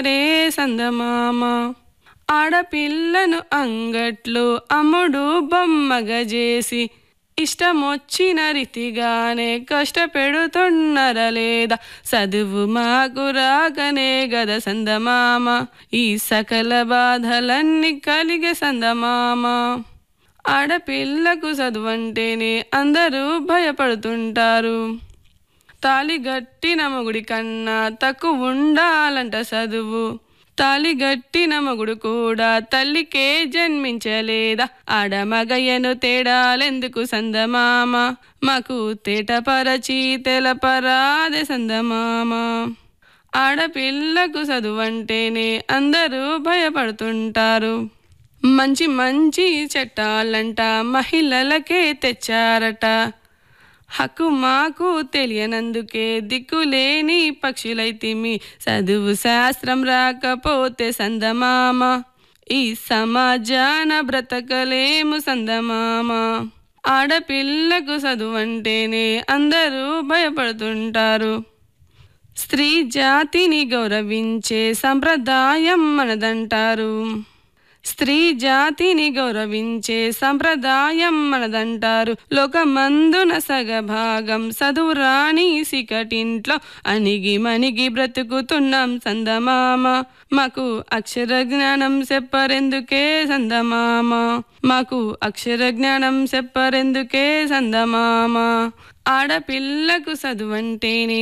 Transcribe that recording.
రే సందమామ ఆడపిల్లను అంగట్లో అమ్ముడు బొమ్మగా చేసి ఇష్టమొచ్చిన రీతిగానే కష్టపెడుతున్నర లేదా చదువు మాకు రాకనే గద సందమామ ఈ సకల బాధలన్నీ కలిగే సందమామ ఆడపిల్లకు చదువంటేనే అందరూ భయపడుతుంటారు తాలి గట్టిన మొగుడి కన్నా తక్కువ ఉండాలంట చదువు తాలి గట్టిన మొగుడు కూడా తల్లికే జన్మించలేదా ఆడమగయ్యను తేడాలెందుకు సందమామ మాకు తేటపరచి తెలపరాదే సందమామ ఆడపిల్లకు చదువంటేనే అందరూ భయపడుతుంటారు మంచి మంచి చట్టాలంట మహిళలకే తెచ్చారట హక్కు మాకు తెలియనందుకే దిక్కులేని పక్షులైతిమి చదువు శాస్త్రం రాకపోతే సందమామ ఈ సమాజాన బ్రతకలేము సందమామ ఆడపిల్లకు చదువంటేనే అందరూ భయపడుతుంటారు స్త్రీ జాతిని గౌరవించే సంప్రదాయం మనదంటారు స్త్రీ జాతిని గౌరవించే సంప్రదాయం మనదంటారు లోకమందున సగభాగం చదువురాని సికటింట్లో అణిగి మణిగి బ్రతుకుతున్నాం సందమామ మాకు అక్షర జ్ఞానం చెప్పరెందుకే సందమామ మాకు అక్షర జ్ఞానం చెప్పరెందుకే సందమామ ఆడపిల్లకు చదువంటేనే